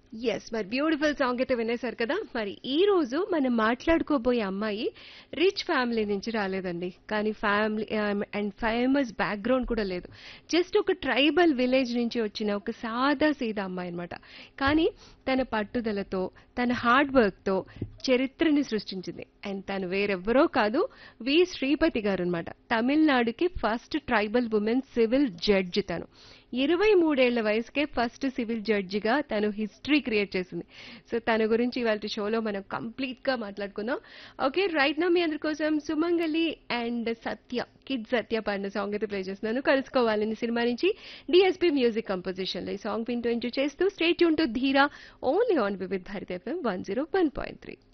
yes మరి beautiful song అయితే వినేశారు కదా మరి ఈ రోజు మనం మాట్లాడుకోబోయే అమ్మాయి రిచ్ ఫ్యామిలీ నుంచి రాలేదండి కానీ ఫ్యామిలీ అండ్ ఫేమస్ బ్యాక్గ్రౌండ్ కూడా లేదు జస్ట్ ఒక ట్రైబల్ విలేజ్ నుంచి వచ్చిన ఒక సాదా సీదా అమ్మాయి అనమాట కానీ తన పట్టుదలతో తన హార్డ్ వర్క్తో చరిత్రని సృష్టించింది అండ్ తను వేరెవ్వరో కాదు వి శ్రీపతి గారు అనమాట తమిళనాడుకి first tribal women civil judge తను ఇరవై మూడేళ్ల వయసుకే ఫస్ట్ సివిల్ జడ్జిగా తను హిస్టరీ క్రియేట్ చేసింది సో తన గురించి ఇవాళ షోలో మనం కంప్లీట్ గా మాట్లాడుకుందాం ఓకే రైట్ నా మీ అందరి కోసం సుమంగలి అండ్ సత్య కిడ్ సత్య పాడిన సాంగ్ అయితే ప్లే చేస్తున్నాను కలుసుకోవాలని సినిమా నుంచి డిఎస్పీ మ్యూజిక్ కంపోజిషన్ లో ఈ సాంగ్ వింటూ ఎంజాయ్ చేస్తూ స్టేట్ యూన్ టు ధీరా only on Vividh Bharat FM one zero one point three